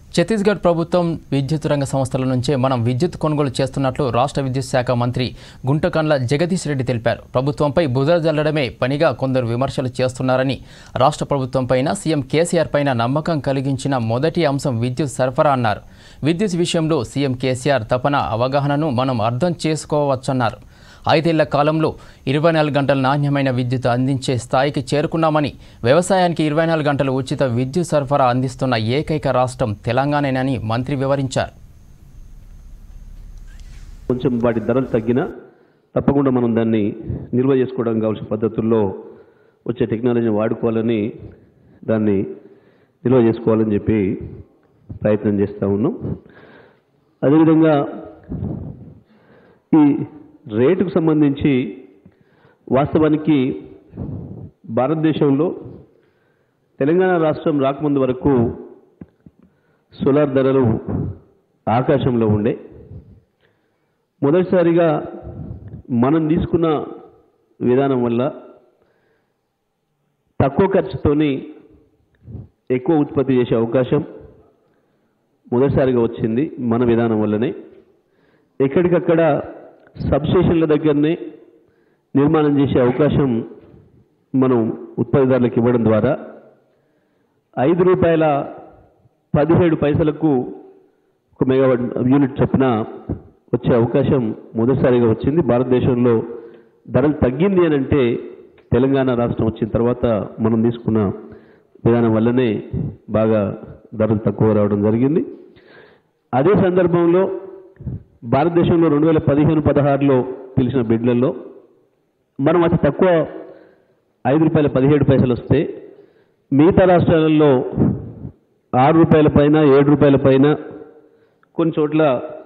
ఛత్తీస్గఢ్ ప్రభుత్వం విద్యుత్ రంగ సంస్థల నుంచే మనం విద్యుత్ కొనుగోలు చేస్తున్నట్లు రాష్ట్ర విద్యుత్ శాఖ మంత్రి గుంటకండ్ల జగదీష్ రెడ్డి తెలిపారు ప్రభుత్వంపై బురద జల్లడమే పనిగా కొందరు విమర్శలు చేస్తున్నారని రాష్ట్ర ప్రభుత్వంపైన సీఎం కేసీఆర్ పైన నమ్మకం కలిగించిన మొదటి అంశం విద్యుత్ సరఫరా అన్నారు విద్యుత్ విషయంలో సీఎం కేసీఆర్ తపన అవగాహనను మనం అర్థం చేసుకోవచ్చన్నారు ఐదేళ్ల కాలంలో ఇరవై నాలుగు గంటల నాణ్యమైన విద్యుత్ అందించే స్థాయికి చేరుకున్నామని వ్యవసాయానికి ఇరవై నాలుగు గంటల ఉచిత విద్యుత్ సరఫరా అందిస్తున్న ఏకైక రాష్ట్రం తెలంగాణేనని మంత్రి వివరించారు కొంచెం వాటి ధరలు తగ్గినా తప్పకుండా మనం దాన్ని నిల్వ చేసుకోవడానికి కావాల్సిన పద్ధతుల్లో వచ్చే టెక్నాలజీని వాడుకోవాలని దాన్ని నిల్వ చేసుకోవాలని చెప్పి ప్రయత్నం చేస్తూ ఉన్నాం అదేవిధంగా ఈ రేటుకు సంబంధించి వాస్తవానికి భారతదేశంలో తెలంగాణ రాష్ట్రం రాకముందు వరకు సోలార్ ధరలు ఆకాశంలో ఉండే మొదటిసారిగా మనం తీసుకున్న విధానం వల్ల తక్కువ ఖర్చుతోని ఎక్కువ ఉత్పత్తి చేసే అవకాశం మొదటిసారిగా వచ్చింది మన విధానం వల్లనే ఎక్కడికక్కడ సబ్స్టేషన్ల దగ్గరనే నిర్మాణం చేసే అవకాశం మనం ఉత్పత్తిదారులకు ఇవ్వడం ద్వారా ఐదు రూపాయల పదిహేడు పైసలకు ఒక మెగావాట్ యూనిట్ చొప్పున వచ్చే అవకాశం మొదటిసారిగా వచ్చింది భారతదేశంలో ధరలు తగ్గింది అని అంటే తెలంగాణ రాష్ట్రం వచ్చిన తర్వాత మనం తీసుకున్న విధానం వల్లనే బాగా ధరలు తక్కువ రావడం జరిగింది అదే సందర్భంలో భారతదేశంలో రెండు వేల పదిహేను పదహారులో పిలిచిన బిడ్లలో మనం అతి తక్కువ ఐదు రూపాయల పదిహేడు పైసలు వస్తే మిగతా రాష్ట్రాలలో ఆరు రూపాయల పైన ఏడు రూపాయల పైన కొన్ని చోట్ల